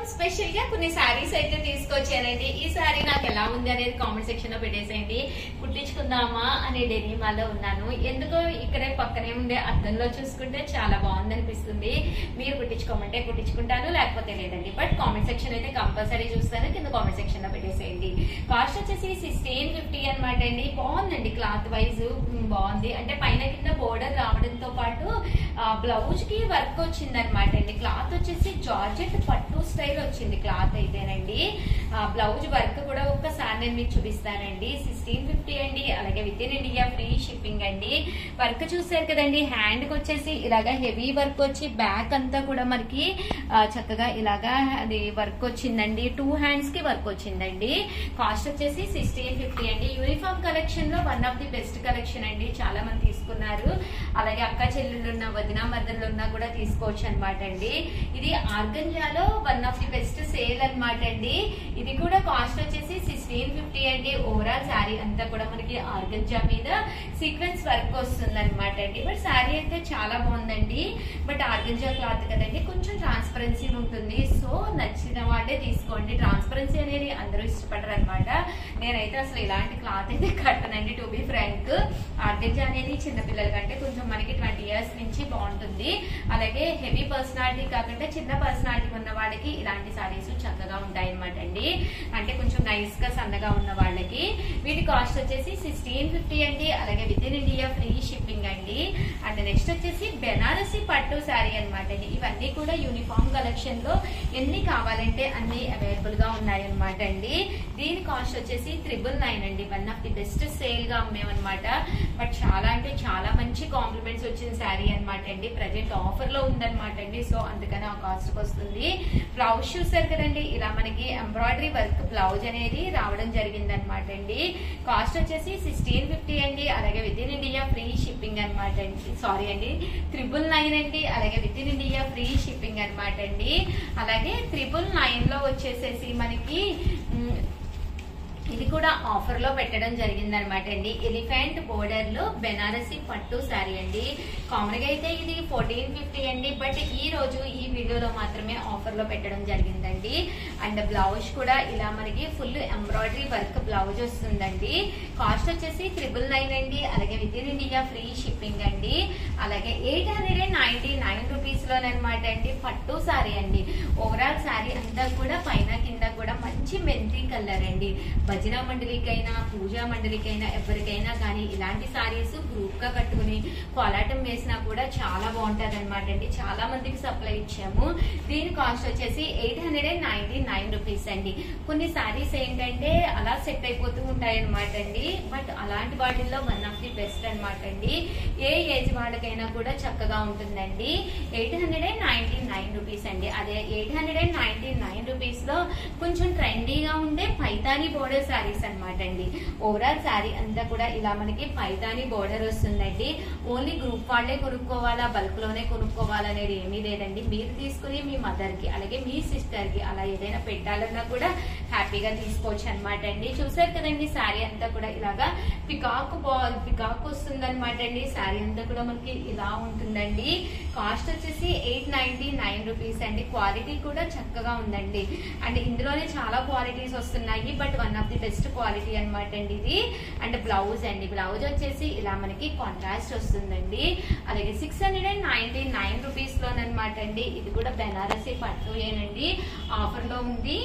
special గా కొన్ని శారీస్ అయితే తీసుకొచ్చానండి ఈ శారీ నాకు ఎలా ఉంది అనేది కామెంట్ సెక్షన్ లో పెట్టేసేయండి కుట్టించుకుందామా అనే డెనిమాలో ఉన్నాను ఎందుకో ఇక్కడే పక్కనే ఉండే అద్దంలో చూసుకుంటే చాలా బాగుంది అనిపిస్తుంది మీరు కుట్టించుకోమంటే కుట్టించుకుంటాను లేకపోతే లేదండి బట్ కామెంట్ సెక్షన్ అయితే కంపల్సరీ చూస్తాను కింద కామెంట్ సెక్షన్ లో పెట్టేసేయండి కాస్ట్ వచ్చేసి సిక్స్టీన్ ఫిఫ్టీ అనమాట అండి బాగుందండి క్లాత్ వైజ్ బాగుంది అంటే పైన కింద బోర్డర్ రావడంతో పాటు బ్లౌజ్ కి వర్క్ వచ్చింది అనమాట అండి క్లాత్ వచ్చేసి జార్జెట్ పట్టు స్టైల్ వచ్చింది క్లాత్ అయితేనండి బ్లౌజ్ వర్క్ కూడా ఒక్కసారి నేను మీకు చూపిస్తానండి సిక్స్టీన్ ఫిఫ్టీ అండి అలాగే within India free shipping అండి వర్క్ చూసారు కదండి హ్యాండ్ కి వచ్చేసి ఇలాగా హెవీ వర్క్ వచ్చి బ్యాక్ అంతా కూడా మనకి ఆ, చక్కగా ఇలాగా అది వర్క్ వచ్చిందండి టూ హ్యాండ్స్ కి వర్క్ వచ్చిందండి కాస్ట్ వచ్చేసి సిక్స్టీన్ ఫిఫ్టీ అండి యూనిఫామ్ కలెక్షన్ లో one of the best collection అండి చాలా మంది తీసుకున్నారు అలాగే అక్క చెల్లెళ్ళు ఉన్న వదిన మద్దళ్ళు ఉన్నా కూడా తీసుకోవచ్చు అనమాట అండి ఇది ఆర్గంజాలో one of the best sale అన్నమాట అండి ఇది కూడా కాస్ట్ వచ్చేసి సిక్స్టీన్ ఫిఫ్టీ అండి ఓవరాల్ శారీ అంతా కూడా మనకి ఆర్గంజా మీద సీక్వెన్స్ వర్క్ వస్తుంది అనమాట అండి బట్ శారీ అయితే చాలా బాగుందండి బట్ ఆర్గంజా క్లాత్ కదండి కొంచెం ట్రాన్స్పరెన్సీ ఉంటుంది సో నచ్చిన వాళ్ళే తీసుకోండి ట్రాన్స్పరెన్సీ అనేది అందరూ ఇష్టపడరు అనమాట నేనైతే అసలు ఇలాంటి క్లాత్ అయితే కట్టనండి టు బి ఫ్రాంక్ ఆర్గంజా అనేది చిన్నపిల్లల కంటే కొంచెం మనకి ట్వంటీ ఇయర్స్ నుంచి బాగుంటుంది అలాగే హెవీ పర్సనాలిటీ కాకుండా చిన్న పర్సనాలిటీ ఉన్న వాళ్ళకి ఇలాంటి సారీస్ చక్కగా ఉంటాయి అనమాట అండి అంటే కొంచెం నైస్ గా సన్నగా ఉన్న వాళ్ళకి వీటి కాస్ట్ వచ్చేసి సిక్స్టీన్ ఫిఫ్టీ అండి అలాగే within India free shipping అండి అండ్ నెక్స్ట్ వచ్చేసి బెనారసి పట్టు శారీ అనమాట అండి ఇవన్నీ కూడా యూనిఫామ్ కలెక్షన్ లో ఎన్ని కావాలంటే అన్ని అవైలబుల్ గా ఉన్నాయన్నమాట అండి దీని కాస్ట్ వచ్చేసి త్రిబుల్ నైన్ అండి one of the best sale గా అమ్మేమన్నమాట బట్ చాలా అంటే చాలా మంచి కాంప్లిమెంట్స్ వచ్చిన శారీ అనమాట అండి ప్రజెంట్ ఆఫర్ లో ఉందన్నమాట అండి సో అందుకని ఆ కాస్ట్ వస్తుంది బ్లౌజ్ చూసారు కదండి ఇలా మనకి ఎంబ్రాయిడరీ వర్క్ బ్లౌజ్ అనేది రావడం జరిగింది అనమాట అండి కాస్ట్ వచ్చేసి సిక్స్టీన్ ఫిఫ్టీ అండి అలాగే within India free shipping అనమాట అండి సారీ అండి త్రిబుల్ నైన్ అండి అలాగే within India free shipping అనమాట అండి అలాగే త్రిబుల్ నైన్ లో వచ్చేసేసి మనకి మ్, ఇది కూడా ఆఫర్ లో పెట్టడం జరిగింది అనమాట అండి ఎలిఫెంట్ బోర్డర్ లో బెనారసి పట్టు శారీ అండి కామన్ గా అయితే ఇది ఫోర్టీన్ ఫిఫ్టీ అండి బట్ ఈ రోజు ఈ వీడియోలో మాత్రమే ఆఫర్ లో పెట్టడం జరిగిందండి అండ్ బ్లౌజ్ కూడా ఇలా మనకి ఫుల్ ఎంబ్రాయిడరీ వర్క్ బ్లౌజ్ వస్తుందండి కాస్ట్ వచ్చేసి త్రిబుల్ నైన్ అండి అలాగే within India free shipping అండి అలాగే eight hundred and ninety nine rupees లోనమాట అండి పట్టు శారీ అండి ఓవరాల్ శారీ అంతా కూడా పైన కింద కూడా మంచి మెంతి కలర్ అండి భజన మండలికైనా పూజా మండలికైనా ఎవరికైనా కానీ ఇలాంటి సారీస్ గ్రూప్ గా కట్టుకుని కోలాటం వేసినా కూడా చాలా బాగుంటది అనమాట అండి చాలా మందికి సప్లై ఇచ్చాము దీని కాస్ట్ వచ్చేసి eight hundred and ninety nine rupees అండి కొన్ని సారీస్ ఏంటంటే అలా సెట్ అయిపోతూ ఉంటాయి అనమాట అండి బట్ అలాంటి వాటిల్లో వన్ ఆఫ్ ది బెస్ట్ అనమాట అండి ఏ ఏజ్ వాళ్ళకైనా కూడా చక్కగా ఉంటుందండి eight hundred and ninety nine rupees అండి అదే eight hundred and ninety nine rupees లో కొంచెం ట్రెండీగా ఉండే పైతాని బోర్డర్ శారీస్ అనమాట అండి ఓవరాల్ శారీ అంతా కూడా ఇలా మనకి పైతాని బోర్డర్ వస్తుందండి ఓన్లీ గ్రూప్ వాళ్ళే కొనుక్కోవాలా బల్క్ లోనే కొనుక్కోవాలనేది ఏమీ లేదండి మీరు తీసుకుని మీ మదర్ కి అలాగే మీ సిస్టర్ కి అలా ఏదైనా పెట్టాలన్నా కూడా హ్యాపీగా తీసుకోవచ్చు అనమాట అండి చూసారు కదండి శారీ అంతా కూడా ఇలాగా పికాక్ బాల్ పికాక్ వస్తుంది అనమాట అండి శారీ అంతా కూడా మనకి ఇలా ఉంటుందండి కాస్ట్ వచ్చేసి ఎయిట్ నైన్టీ నైన్ రూపీస్ అండి క్వాలిటీ కూడా చక్కగా ఉందండి అండ్ ఇందులోనే చాలా క్వాలిటీస్ వస్తున్నాయి but one of the best quality అనమాట అండి ఇది అండ్ బ్లౌజ్ అండి బ్లౌజ్ వచ్చేసి ఇలా మనకి కాంట్రాస్ట్ వస్తుందండి అలాగే six hundred and ninety nine rupees లోనమాట అండి ఇది కూడా బెనారసీ పట్టు ఏనండి ఆఫర్ లో ఉంది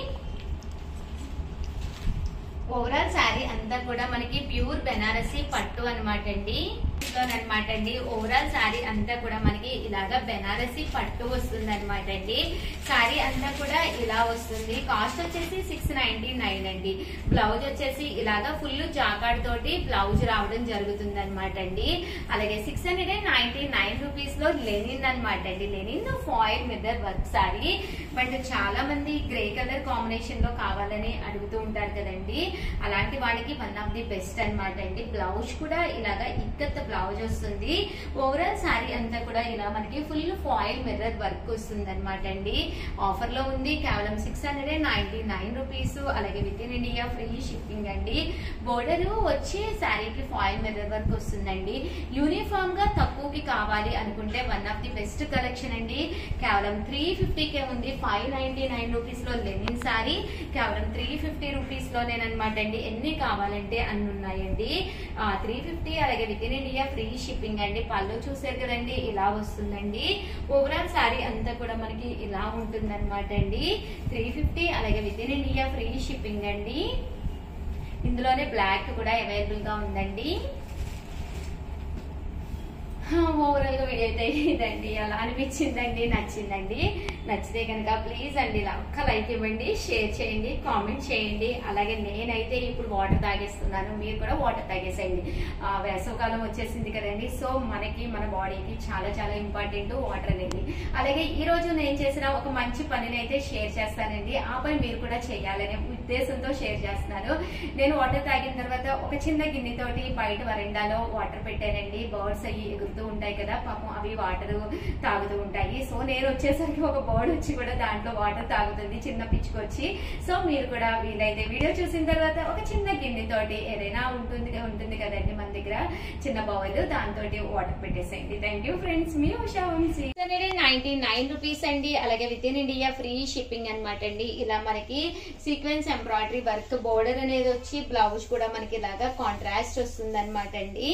ఓవరాల్ శారీ అంతా కూడా మనకి ప్యూర్ బెనారసి పట్టు అనమాట అండి అనమాట అండి ఓవరాల్ శారీ అంతా కూడా మనకి ఇలాగా బెనారసి పట్టు వస్తుంది అనమాట అండి శారీ అంతా కూడా ఇలా వస్తుంది కాస్ట్ వచ్చేసి సిక్స్ నైన్టీ నైన్ అండి బ్లౌజ్ వచ్చేసి ఇలాగా ఫుల్ జాకాడ్ తోటి బ్లౌజ్ రావడం జరుగుతుంది అనమాట అండి అలాగే six hundred and ninety nine rupees లో లెనిన్ అనమాట అండి linen foil mirror work sari but చాలా మంది గ్రే కలర్ కాంబినేషన్ లో కావాలని అడుగుతూ ఉంటారు కదండి అలాంటి వాళ్ళకి వన్ ఆఫ్ ది బెస్ట్ అనమాట అండి బ్లౌజ్ కూడా ఇలాగా ఇక్కత్ బ్లౌజ్ బ్లౌజ్ వస్తుంది ఓవరాల్ శారీ అంతా కూడా ఇలా మనకి ఫుల్ ఫాయిల్ మిర్రర్ వర్క్ వస్తుంది అనమాట అండి ఆఫర్ లో ఉంది కేవలం six hundred and ninety nine rupees అలాగే within India free shipping అండి బోర్డర్ వచ్చి శారీకి ఫాయిల్ మిర్రర్ వర్క్ వస్తుందండి యూనిఫామ్ గా తక్కువకి కావాలి అనుకుంటే one of the best collection అండి కేవలం త్రీ ఫిఫ్టీకే ఉంది ఫైవ్ నైన్టీ నైన్ రూపీస్ లో లెనిన్ శారీ కేవలం త్రీ ఫిఫ్టీ రూపీస్ లోనేనమాట అండి ఎన్ని కావాలంటే అన్ని ఉన్నాయండి త్రీ ఫిఫ్టీ అలాగే within India free shipping అండి పళ్ళు చూసారు కదండి ఇలా వస్తుందండి ఓవరాల్ శారీ అంతా కూడా మనకి ఇలా ఉంటుంది అనమాట అండి త్రీ ఫిఫ్టీ అలాగే within India free shipping అండి ఇందులోనే బ్లాక్ కూడా అవైలబుల్ గా ఉందండి ఓవరాల్ గా వీడియో అయితే ఇదండి అలా అనిపించిందండి నచ్చిందండి నచ్చితే కనుక ప్లీజ్ అండి ఇలా ఒక్క లైక్ ఇవ్వండి షేర్ చేయండి కామెంట్ చేయండి అలాగే నేనైతే ఇప్పుడు వాటర్ తాగేస్తున్నాను మీరు కూడా వాటర్ తాగేసేయండి ఆ, వేసవకాలం వచ్చేసింది కదండి సో మనకి మన బాడీకి చాలా చాలా ఇంపార్టెంట్ వాటర్ అనేది అలాగే ఈ రోజు నేను చేసిన ఒక మంచి పనిని అయితే షేర్ చేస్తానండి ఆ పని మీరు కూడా చేయాలనే ఉద్దేశంతో షేర్ చేస్తున్నాను నేను వాటర్ తాగిన తర్వాత ఒక చిన్న గిన్నెతోటి బయట వరండాలో వాటర్ పెట్టానండి బర్డ్స్ అవి ఎగురుతూ ఉంటాయి కదా పాపం అవి వాటర్ తాగుతూ ఉంటాయి సో నేను వచ్చేసరికి ఒక బర్డ్ వచ్చి కూడా దాంట్లో వాటర్ తాగుతుంది చిన్న పిచ్చుకొచ్చి సో మీరు కూడా వీలైతే వీడియో చూసిన తర్వాత ఒక చిన్న గిన్నెతోటి ఏదైనా ఉంటుంది ఉంటుంది కదండి మన దగ్గర చిన్న బౌల్ దాంతో వాటర్ పెట్టేసేయండి థ్యాంక్ యూ ఫ్రెండ్స్ మీ Usha Vamshi ninety nine rupees అండి అలాగే within India free shipping అనమాట అండి ఇలా మనకి సీక్వెన్స్ ఎంబ్రాయిడరీ వర్క్ బోర్డర్ అనేది వచ్చి బ్లౌజ్ కూడా మనకి ఇలాగా కాంట్రాస్ట్ వస్తుంది అనమాట అండి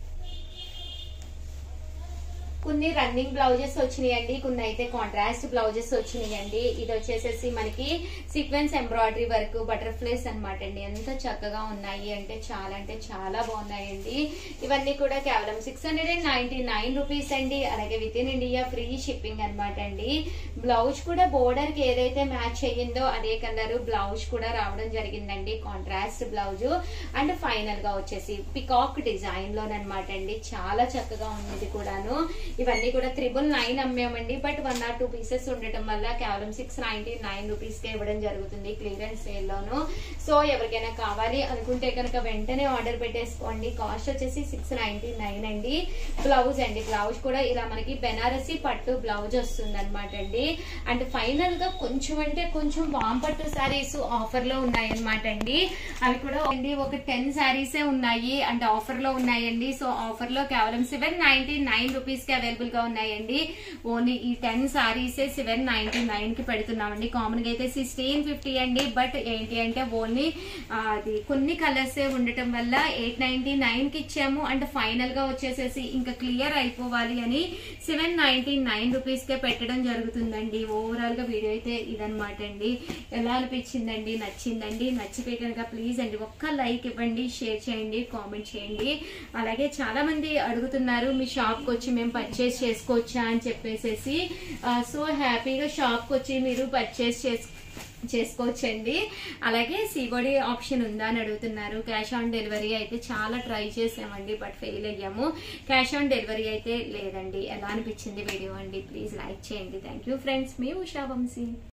కొన్ని రన్నింగ్ బ్లౌజెస్ వచ్చినాయండి కొన్ని అయితే కాంట్రాస్ట్ బ్లౌజెస్ వచ్చినాయండి ఇది వచ్చేసేసి మనకి సీక్వెన్స్ ఎంబ్రాయిడరీ వర్క్ బటర్ఫ్లైస్ అన్నమాట అండి ఎంత చక్కగా ఉన్నాయి అంటే చాలా అంటే చాలా బాగున్నాయండి ఇవన్నీ కూడా కేవలం six hundred and ninety nine rupees అండి అలాగే within India free shipping అనమాట అండి బ్లౌజ్ కూడా బోర్డర్ కి ఏదైతే మ్యాచ్ అయ్యిందో అదే కలర్ బ్లౌజ్ కూడా రావడం జరిగిందండి కాంట్రాస్ట్ బ్లౌజ్ అండ్ ఫైనల్ గా వచ్చేసి పికాక్ డిజైన్ లోనమాట అండి చాలా చక్కగా ఉంది ఇది కూడాను ఇవన్నీ కూడా త్రిబుల్ నైన్ అమ్మామండి but one or two pieces ఉండటం వల్ల కేవలం సిక్స్ నైన్టీ నైన్ రూపీస్ కే ఇవ్వడం జరుగుతుంది క్లియరెన్స్ సేల్ లోను సో ఎవరికైనా కావాలి అనుకుంటే కనుక వెంటనే ఆర్డర్ పెట్టేసుకోండి కాస్ట్ వచ్చేసి సిక్స్ నైన్టీ నైన్ అండి బ్లౌజ్ అండి బ్లౌజ్ కూడా ఇలా మనకి బెనారసి పట్టు బ్లౌజ్ వస్తుంది అనమాట అండి అండ్ ఫైనల్ గా కొంచెం అంటే కొంచెం వామ్ పట్టు శారీస్ ఆఫర్ లో ఉన్నాయి అనమాట అండి అవి కూడా అండి ఒక టెన్ శారీసే ఉన్నాయి అంటే ఆఫర్ లో ఉన్నాయండి సో ఆఫర్ లో కేవలం సెవెన్ నైన్టీ నైన్ రూపీస్ కి అవైలబుల్ గా ఉన్నాయండి ఓన్లీ ఈ టెన్ శారీసే సెవెన్ నైన్టీ నైన్ కి పెడుతున్నామండి కామన్ గా అయితే సిక్స్టీన్ ఫిఫ్టీ అండి బట్ ఏంటి అంటే ఓన్లీ అది కొన్ని కలర్స్ ఉండటం వల్ల ఎయిట్ నైన్టీ నైన్ కి ఇచ్చాము అండ్ ఫైనల్ గా వచ్చేసేసి ఇంకా క్లియర్ అయిపోవాలి అని సెవెన్ నైన్టీ నైన్ రూపీస్ కే పెట్టడం జరుగుతుందండి ఓవరాల్ గా వీడియో అయితే ఇదనమాట అండి ఎలా అనిపించిందండి నచ్చిందండి నచ్చితే కనుక ప్లీజ్ అండి ఒక్క లైక్ ఇవ్వండి షేర్ చేయండి కామెంట్ చేయండి అలాగే చాలా మంది అడుగుతున్నారు మీ షాప్ కి వచ్చి మేము పర్చేస్ చేసుకోవచ్చా అని చెప్పేసేసి సో హ్యాపీగా షాప్ కి వచ్చి మీరు పర్చేస్ చేసు చేసుకోవచ్చండి అలాగే సీబోడి ఆప్షన్ ఉందా అని అడుగుతున్నారు క్యాష్ ఆన్ డెలివరీ అయితే చాలా ట్రై చేసామండి బట్ ఫెయిల్ అయ్యాము క్యాష్ ఆన్ డెలివరీ అయితే లేదండి ఎలా అనిపించింది వీడియో అండి ప్లీజ్ లైక్ చేయండి థ్యాంక్ యూ ఫ్రెండ్స్ మీ ఉషా వంశీ